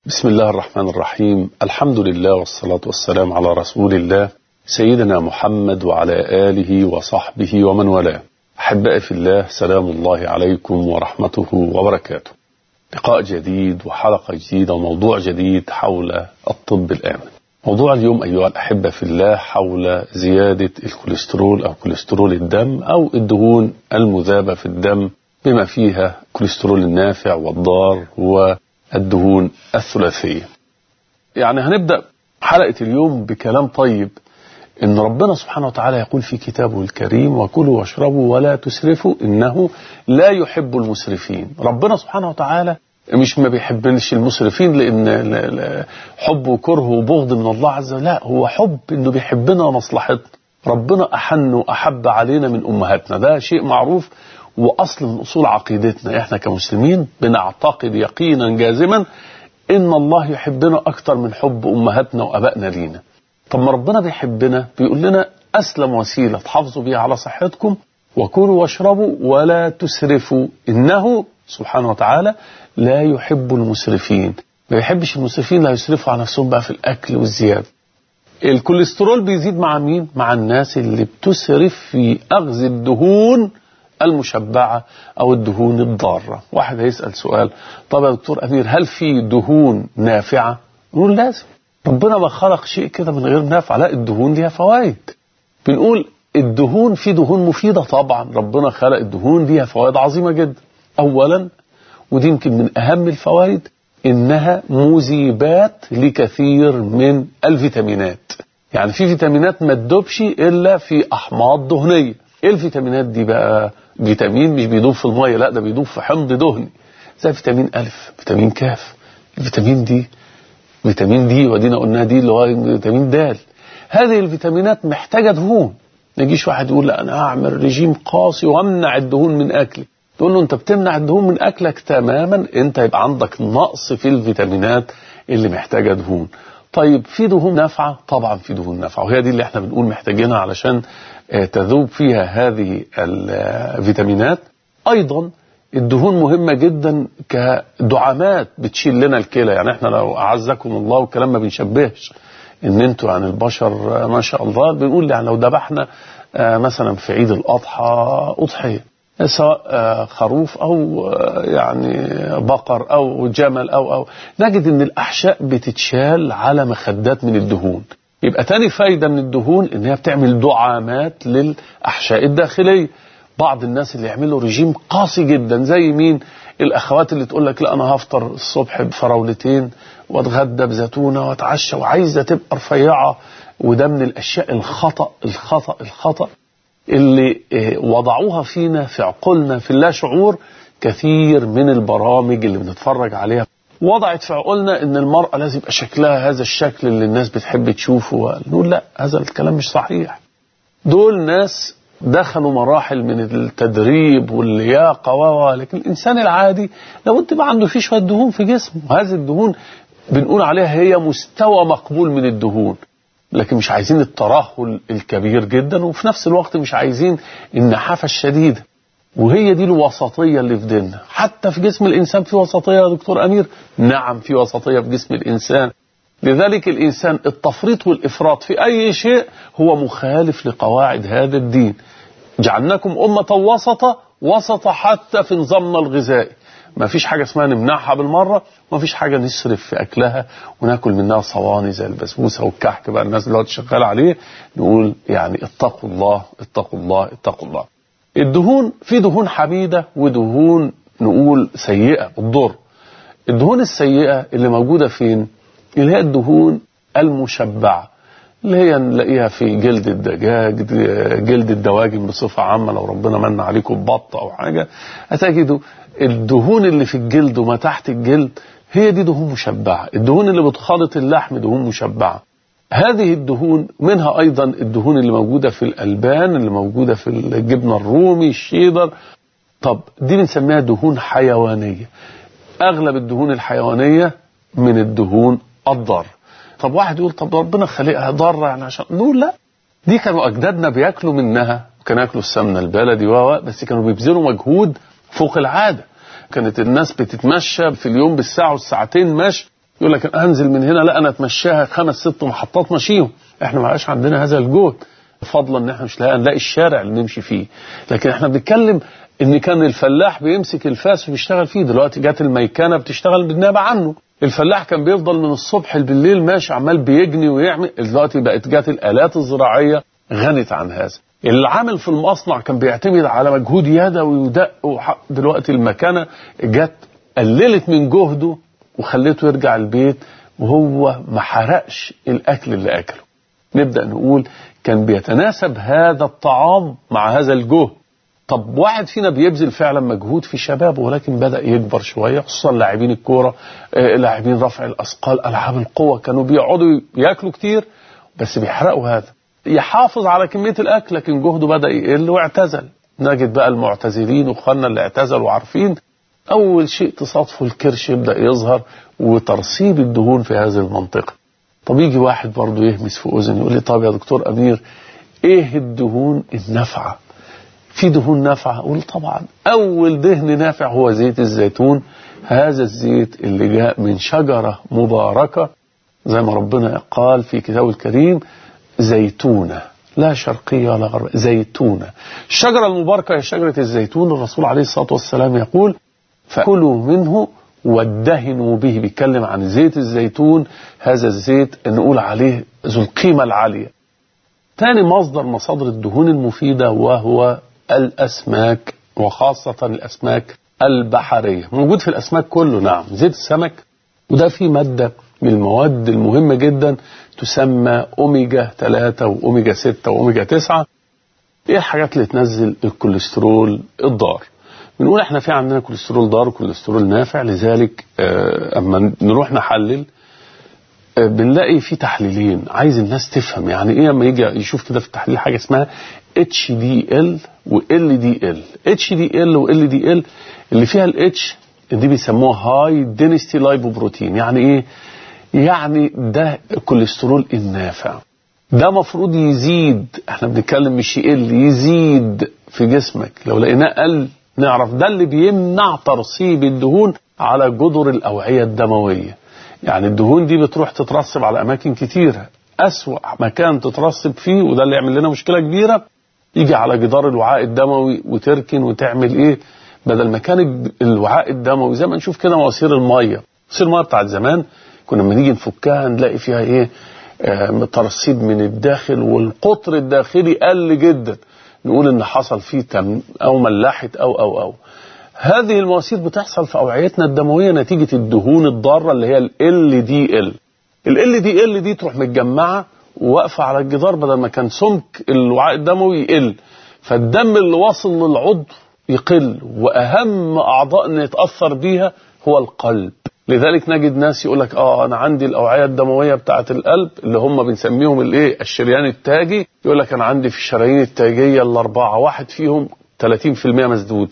بسم الله الرحمن الرحيم الحمد لله والصلاة والسلام على رسول الله سيدنا محمد وعلى آله وصحبه ومن والاه أحبائي في الله سلام الله عليكم ورحمته وبركاته لقاء جديد وحلقة جديدة وموضوع جديد حول الطب الآمن موضوع اليوم أيها الأحبة في الله حول زيادة الكوليسترول أو كوليسترول الدم أو الدهون المذابة في الدم بما فيها كوليسترول النافع والضار والدهون الثلاثية يعني هنبدأ حلقة اليوم بكلام طيب إن ربنا سبحانه وتعالى يقول في كتابه الكريم وكلوا واشربوا ولا تسرفوا إنه لا يحب المسرفين ربنا سبحانه وتعالى مش ما بيحبنش المسرفين لأن حب وكره وبغض من الله عز وجل لا هو حب إنه بيحبنا ومصلحتنا ربنا أحن وأحب علينا من أمهاتنا ده شيء معروف وأصل من أصول عقيدتنا إحنا كمسلمين بنعتقد يقينا جازما إن الله يحبنا أكتر من حب أمهاتنا وأبائنا لينا طب ما ربنا بيحبنا بيقول لنا أسلم وسيلة تحافظوا بيها على صحتكم وكلوا واشربوا ولا تسرفوا إنه سبحانه وتعالى لا يحب المسرفين ما يحبش المسرفين لا يسرفوا على نفسهم بقى في الأكل والزيادة الكوليسترول بيزيد مع مين؟ مع الناس اللي بتسرف في أخذ الدهون المشبعة أو الدهون الضارة واحد هيسأل سؤال طب يا دكتور أمير هل في دهون نافعة؟ نقول لازم ربنا ما خلق شيء كده من غير نافع لا الدهون ليها فوائد بنقول الدهون في دهون مفيدة طبعا ربنا خلق الدهون ليها فوائد عظيمة جدا أولا ودي يمكن من أهم الفوائد إنها مذيبات لكثير من الفيتامينات يعني في فيتامينات ما تدوبش إلا في أحماض دهنية إيه الفيتامينات دي بقى فيتامين مش بيدوب في المية لا ده بيدوب في حمض دهني زي فيتامين ألف فيتامين كاف الفيتامين دي فيتامين دي ودينا قلنا دي اللي هو فيتامين د هذه الفيتامينات محتاجة دهون ما يجيش واحد يقول لا أنا أعمل رجيم قاسي وأمنع الدهون من أكلي تقول له أنت بتمنع الدهون من أكلك تماما أنت يبقى عندك نقص في الفيتامينات اللي محتاجة دهون طيب في دهون نافعة طبعا في دهون نافعة وهي دي اللي احنا بنقول محتاجينها علشان تذوب فيها هذه الفيتامينات أيضا الدهون مهمة جدا كدعامات بتشيل لنا الكلى يعني احنا لو أعزكم الله والكلام ما بنشبهش ان انتوا يعني البشر ما شاء الله بنقول يعني لو ذبحنا مثلا في عيد الأضحى أضحية سواء خروف أو يعني بقر أو جمل أو أو نجد ان الأحشاء بتتشال على مخدات من الدهون يبقى تاني فايدة من الدهون ان هي بتعمل دعامات للأحشاء الداخلية بعض الناس اللي يعملوا رجيم قاسي جدا زي مين الاخوات اللي تقول لك لا انا هفطر الصبح بفراولتين واتغدى بزيتونه واتعشى وعايزه تبقى رفيعه وده من الاشياء الخطا الخطا الخطا اللي وضعوها فينا في عقولنا في اللا شعور كثير من البرامج اللي بنتفرج عليها وضعت في عقولنا ان المرأة لازم يبقى شكلها هذا الشكل اللي الناس بتحب تشوفه نقول لا هذا الكلام مش صحيح دول ناس دخلوا مراحل من التدريب واللياقة و لكن الإنسان العادي لابد يبقى عنده فيه شوية دهون في جسمه هذه الدهون بنقول عليها هي مستوى مقبول من الدهون لكن مش عايزين الترهل الكبير جدا وفي نفس الوقت مش عايزين النحافة الشديدة وهي دي الوسطية اللي في ديننا حتى في جسم الإنسان في وسطية يا دكتور أمير نعم في وسطية في جسم الإنسان لذلك الإنسان التفريط والإفراط في أي شيء هو مخالف لقواعد هذا الدين جعلناكم أمة وسطة وسطة حتى في نظامنا الغذائي ما فيش حاجة اسمها نمنعها بالمرة ما فيش حاجة نصرف في أكلها وناكل منها صواني زي البسبوسة والكحك بقى الناس دلوقتي شغالة عليه نقول يعني اتقوا الله اتقوا الله اتقوا الله الدهون في دهون حميدة ودهون نقول سيئة الضر الدهون السيئة اللي موجودة فين اللي هي الدهون المشبعة اللي هي نلاقيها في جلد الدجاج جلد الدواجن بصفة عامة لو ربنا من عليكم ببط أو حاجة هتجدوا الدهون اللي في الجلد وما تحت الجلد هي دي دهون مشبعة الدهون اللي بتخالط اللحم دهون مشبعة هذه الدهون منها أيضا الدهون اللي موجودة في الألبان اللي موجودة في الجبنة الرومي الشيدر طب دي بنسميها دهون حيوانية أغلب الدهون الحيوانية من الدهون الضار طب واحد يقول طب ربنا خلقها ضارة يعني عشان نقول لا دي كانوا أجدادنا بياكلوا منها كانوا ياكلوا السمنة البلدي و بس كانوا بيبذلوا مجهود فوق العادة كانت الناس بتتمشى في اليوم بالساعة والساعتين مشي يقول لك انزل من هنا لا انا اتمشاها خمس ست محطات ماشيهم احنا ما بقاش عندنا هذا الجهد فضلا ان احنا مش لاقي نلاقي الشارع اللي نمشي فيه لكن احنا بنتكلم ان كان الفلاح بيمسك الفاس وبيشتغل فيه دلوقتي جت الميكنه بتشتغل بالنيابه عنه الفلاح كان بيفضل من الصبح بالليل ماشي عمال بيجني ويعمل دلوقتي بقت جت الالات الزراعيه غنت عن هذا العامل في المصنع كان بيعتمد على مجهود يدوي ودق دلوقتي المكانه جت قللت من جهده وخليته يرجع البيت وهو ما حرقش الاكل اللي اكله نبدا نقول كان بيتناسب هذا الطعام مع هذا الجهد طب واحد فينا بيبذل فعلا مجهود في شبابه ولكن بدا يكبر شويه خصوصا لاعبين الكوره لاعبين رفع الاثقال العاب القوه كانوا بيقعدوا ياكلوا كتير بس بيحرقوا هذا يحافظ على كميه الاكل لكن جهده بدا يقل واعتزل نجد بقى المعتزلين واخواننا اللي اعتزلوا عارفين اول شيء تصادفه الكرش يبدا يظهر وترسيب الدهون في هذه المنطقه طب يجي واحد برضه يهمس في اذن يقول لي طب يا دكتور امير ايه الدهون النافعه في دهون نافعه اقول طبعا اول دهن نافع هو زيت الزيتون هذا الزيت اللي جاء من شجره مباركه زي ما ربنا قال في كتابه الكريم زيتونه لا شرقيه ولا غربيه زيتونه الشجره المباركه هي شجره الزيتون الرسول عليه الصلاه والسلام يقول فكلوا منه وادهنوا به بيتكلم عن زيت الزيتون هذا الزيت نقول عليه ذو القيمة العالية ثاني مصدر مصادر الدهون المفيدة وهو الأسماك وخاصة الأسماك البحرية موجود في الأسماك كله نعم زيت السمك وده فيه مادة من المواد المهمة جدا تسمى أوميجا 3 وأوميجا 6 وأوميجا 9 ايه الحاجات اللي تنزل الكوليسترول الضار بنقول احنا في عندنا كوليسترول ضار وكوليسترول نافع لذلك اه اما نروح نحلل اه بنلاقي في تحليلين عايز الناس تفهم يعني ايه اما يجي يشوف كده في التحليل حاجه اسمها اتش دي ال وال دي ال اتش دي ال وال دي ال اللي فيها الاتش دي بيسموها هاي دينستي لايبوبروتين يعني ايه يعني ده الكوليسترول النافع ده مفروض يزيد احنا بنتكلم مش يقل يزيد في جسمك لو لقيناه قل نعرف ده اللي بيمنع ترسيب الدهون على جدر الأوعية الدموية يعني الدهون دي بتروح تترسب على أماكن كتيرة أسوأ مكان تترسب فيه وده اللي يعمل لنا مشكلة كبيرة يجي على جدار الوعاء الدموي وتركن وتعمل إيه بدل ما كان الوعاء الدموي زي ما نشوف كده مواسير المية مواسير المية بتاعت زمان كنا لما نيجي نفكها نلاقي فيها إيه آه ترسيب من الداخل والقطر الداخلي قل جدا نقول ان حصل فيه تم او ملاحت او او او هذه المواسير بتحصل في اوعيتنا الدمويه نتيجه الدهون الضاره اللي هي ال دي ال ال دي ال دي تروح متجمعه وواقفه على الجدار بدل ما كان سمك الوعاء الدموي يقل فالدم اللي واصل للعضو يقل واهم اعضاء نتاثر بيها هو القلب لذلك نجد ناس يقول لك اه انا عندي الاوعيه الدمويه بتاعه القلب اللي هم بنسميهم الايه الشريان التاجي يقول لك انا عندي في الشرايين التاجيه الاربعه واحد فيهم 30% مسدود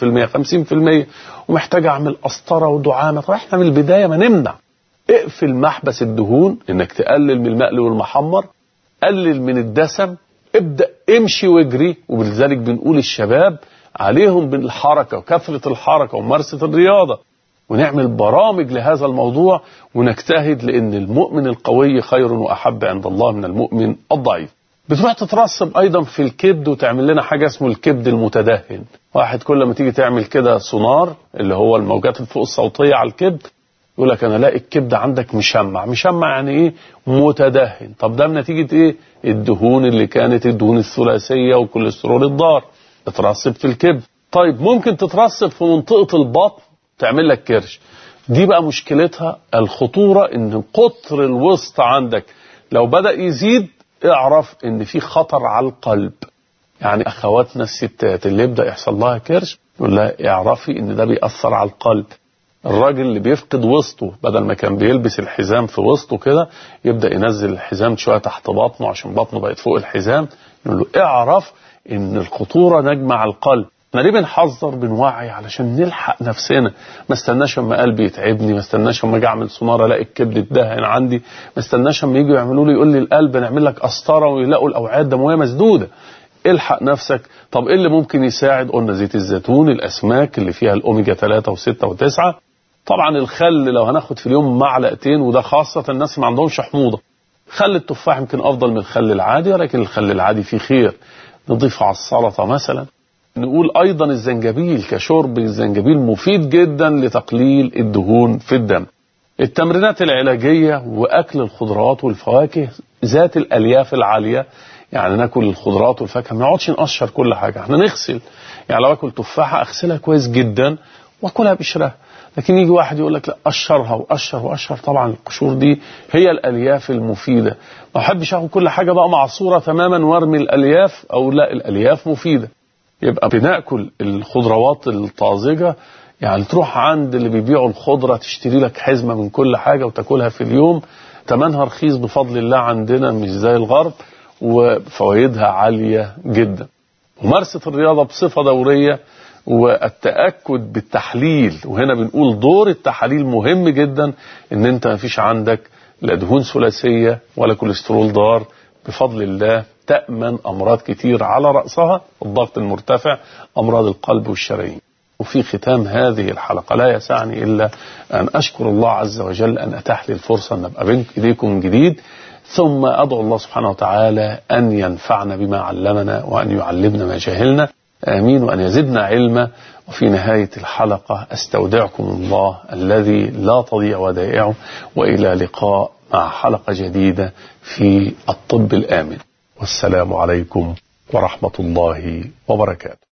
70% 50% ومحتاج اعمل قسطره ودعامه طب احنا من البدايه ما نمنع اقفل محبس الدهون انك تقلل من المقلي والمحمر قلل من الدسم ابدا امشي واجري ولذلك بنقول الشباب عليهم بالحركه وكثره الحركه وممارسه الرياضه ونعمل برامج لهذا الموضوع ونجتهد لأن المؤمن القوي خير وأحب عند الله من المؤمن الضعيف بتروح تترسب أيضا في الكبد وتعمل لنا حاجة اسمه الكبد المتدهن واحد كل ما تيجي تعمل كده سونار اللي هو الموجات الفوق الصوتية على الكبد يقول لك أنا الاقي الكبد عندك مشمع مشمع يعني إيه متدهن طب ده نتيجة إيه الدهون اللي كانت الدهون الثلاثية والكوليسترول الضار تترسب في الكبد طيب ممكن تترسب في منطقة البطن تعمل لك كرش دي بقى مشكلتها الخطورة ان قطر الوسط عندك لو بدأ يزيد اعرف ان في خطر على القلب يعني اخواتنا الستات اللي يبدأ يحصل لها كرش يقول لها اعرفي ان ده بيأثر على القلب الراجل اللي بيفقد وسطه بدل ما كان بيلبس الحزام في وسطه كده يبدأ ينزل الحزام شوية تحت بطنه عشان بطنه بقت فوق الحزام نقول له اعرف ان الخطورة نجمة على القلب احنا ليه بنحذر بنوعي علشان نلحق نفسنا ما استناش اما قلبي يتعبني ما استناش اما اجي اعمل سونار الاقي الكبد اتدهن عندي ما استناش اما يجوا يعملوا لي يقول لي القلب نعمل لك قسطره ويلاقوا الاوعيه الدمويه مسدوده الحق نفسك طب ايه اللي ممكن يساعد قلنا زيت الزيتون الاسماك اللي فيها الاوميجا 3 و6 و9 طبعا الخل لو هناخد في اليوم معلقتين وده خاصة الناس ما عندهمش حموضة خل التفاح يمكن أفضل من الخل العادي ولكن الخل العادي فيه خير نضيفه على السلطة مثلا نقول أيضا الزنجبيل كشرب الزنجبيل مفيد جدا لتقليل الدهون في الدم التمرينات العلاجية وأكل الخضروات والفواكه ذات الألياف العالية يعني ناكل الخضروات والفاكهة ما نقعدش نقشر كل حاجة احنا نغسل يعني لو اكل تفاحة اغسلها كويس جدا واكلها بقشرها لكن يجي واحد يقول لك لا قشرها وقشر وقشر طبعا القشور دي هي الالياف المفيده ما احبش اخد كل حاجه بقى معصوره تماما وارمي الالياف او لا الالياف مفيده يبقى بناكل الخضروات الطازجه يعني تروح عند اللي بيبيعوا الخضره تشتري لك حزمه من كل حاجه وتاكلها في اليوم ثمنها رخيص بفضل الله عندنا مش زي الغرب وفوائدها عاليه جدا ممارسه الرياضه بصفه دوريه والتأكد بالتحليل وهنا بنقول دور التحاليل مهم جدا ان انت ما فيش عندك لا دهون ثلاثية ولا كوليسترول ضار بفضل الله تأمن أمراض كتير على رأسها الضغط المرتفع أمراض القلب والشرايين وفي ختام هذه الحلقة لا يسعني إلا أن أشكر الله عز وجل أن أتاح لي الفرصة أن أبقى بين إيديكم من جديد ثم أدعو الله سبحانه وتعالى أن ينفعنا بما علمنا وأن يعلمنا ما جهلنا آمين وأن يزدنا علما وفي نهاية الحلقة أستودعكم الله الذي لا تضيع ودائعه وإلى لقاء مع حلقة جديدة في الطب الآمن والسلام عليكم ورحمة الله وبركاته